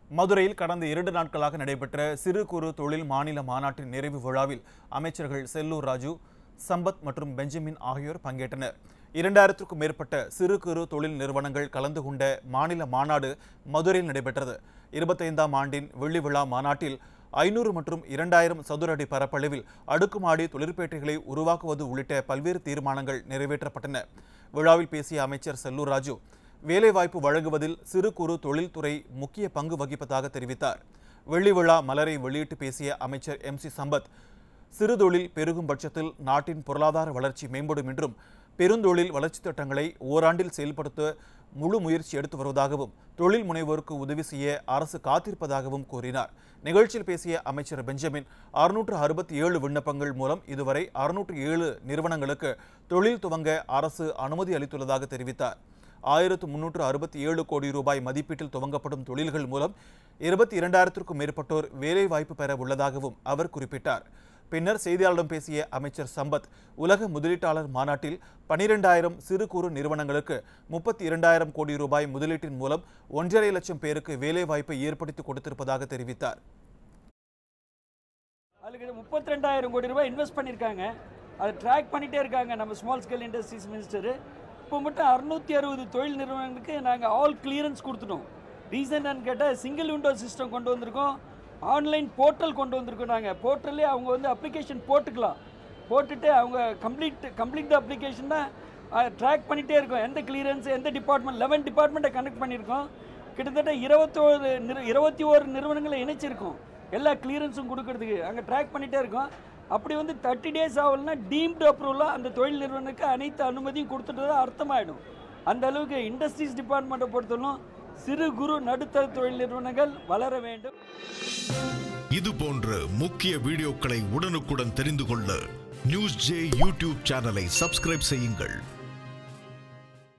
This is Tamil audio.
மதுரையில் கடந்த இரண்டு நாட்களாக நடைபெற்ற சிறு குறு தொழில் மாநில மாநாட்டின் நிறைவு விழாவில் அமைச்சர்கள் செல்லூர் ராஜு சம்பத் மற்றும் பெஞ்சமின் ஆகியோர் பங்கேற்றனர் இரண்டாயிரத்திற்கும் மேற்பட்ட சிறு குறு தொழில் நிறுவனங்கள் கலந்து கொண்ட மாநில மாநாடு மதுரையில் நடைபெற்றது இருபத்தைந்தாம் ஆண்டின் வெள்ளி விழா மாநாட்டில் ஐநூறு மற்றும் இரண்டாயிரம் சதுர அடி பரப்பளவில் அடுக்குமாடி தொழிற்பேட்டைகளை உருவாக்குவது உள்ளிட்ட பல்வேறு தீர்மானங்கள் நிறைவேற்றப்பட்டன விழாவில் பேசிய அமைச்சர் செல்லூர் ராஜு வேலைவாய்ப்பு வழங்குவதில் சிறு குறு தொழில்துறை முக்கிய பங்கு வகிப்பதாக தெரிவித்தார் வெள்ளி விழா மலரை வெளியிட்டு பேசிய அமைச்சர் எம் சி சம்பத் சிறு தொழில் பெருகும் பட்சத்தில் நாட்டின் பொருளாதார வளர்ச்சி மேம்படும் என்றும் பெருந்தொழில் வளர்ச்சித் திட்டங்களை ஓராண்டில் செயல்படுத்த முழு முயற்சி எடுத்து வருவதாகவும் தொழில் முனைவோருக்கு உதவி செய்ய அரசு காத்திருப்பதாகவும் கூறினார் நிகழ்ச்சியில் பேசிய அமைச்சர் பெஞ்சமின் அறுநூற்று அறுபத்தி ஏழு விண்ணப்பங்கள் மூலம் இதுவரை அறுநூற்று ஏழு நிறுவனங்களுக்கு தொழில் துவங்க அரசு அனுமதி அளித்துள்ளதாக தெரிவித்தார் ஆயிரத்து முன்னூற்று அறுபத்தி ஏழு கோடி ரூபாய் மதிப்பீட்டில் துவங்கப்படும் தொழில்கள் மூலம் இருபத்தி இரண்டாயிரத்திற்கும் மேற்பட்டோர் வேலைவாய்ப்பு பெற உள்ளதாகவும் அவர் குறிப்பிட்டார் பின்னர் செய்தியாளரிடம் பேசிய அமைச்சர் சம்பத் உலக முதலீட்டாளர் மாநாட்டில் பனிரெண்டாயிரம் சிறு குறு நிறுவனங்களுக்கு முப்பத்தி இரண்டாயிரம் கோடி ரூபாய் முதலீட்டின் மூலம் ஒன்றரை லட்சம் பேருக்கு வேலைவாய்ப்பை ஏற்படுத்தி கொடுத்திருப்பதாக தெரிவித்தார் அதுக்கு முப்பத்தி ரெண்டாயிரம் கோடி ரூபாய் இன்வெஸ்ட் பண்ணியிருக்காங்க அதை ட்ராக் பண்ணிகிட்டே இருக்காங்க நம்ம ஸ்மால் ஸ்கேல் இண்டஸ்ட்ரீஸ் மினிஸ்டர் இப்போ மட்டும் அறுநூத்தி அறுபது தொழில் நிறுவனங்களுக்கு நாங்கள் ஆல் கிளியரன்ஸ் கொடுத்துட்டோம் ரீசன் என்னன்னு கேட்டால் சிங்கிள் விண்டோ சிஸ்டம் கொண்டு வந்திருக்கோம் ஆன்லைன் போர்ட்டல் கொண்டு வந்திருக்கோம் நாங்கள் போர்ட்டல்லே அவங்க வந்து அப்ளிகேஷன் போட்டுக்கலாம் போட்டுட்டு அவங்க கம்ப்ளீட் கம்ப்ளீட் அப்ளிகேஷன்னா ட்ராக் பண்ணிகிட்டே இருக்கோம் எந்த கிளியரன்ஸ் எந்த டிபார்ட்மெண்ட் லெவன் டிபார்ட்மெண்ட்டை கனெக்ட் பண்ணியிருக்கோம் கிட்டத்தட்ட இருபத்தோரு நிறு இருபத்தி ஓரு நிறுவனங்களை இணைச்சிருக்கோம் எல்லா கிளியரன்ஸும் கொடுக்கறதுக்கு அங்கே ட்ராக் பண்ணிகிட்டே இருக்கோம் அப்படி வந்து தேர்ட்டி டேஸ் ஆகலன்னா டீம்டு அப்ரூவலாக அந்த தொழில் நிறுவனத்துக்கு அனைத்து அனுமதியும் கொடுத்துட்டு தான் அர்த்தமாயிடும் அந்த அளவுக்கு இண்டஸ்ட்ரீஸ் டிபார்ட்மெண்ட்டை பொறுத்தவரைக்கும் சிறு குறு நடுத்தர தொழில் நிறுவனங்கள் வளர வேண்டும் இது போன்ற முக்கிய வீடியோக்களை உடனுக்குடன் தெரிந்து கொள்ள நியூஸ் ஜே யூடியூப் சேனலை சப்ஸ்கிரைப் செய்யுங்கள்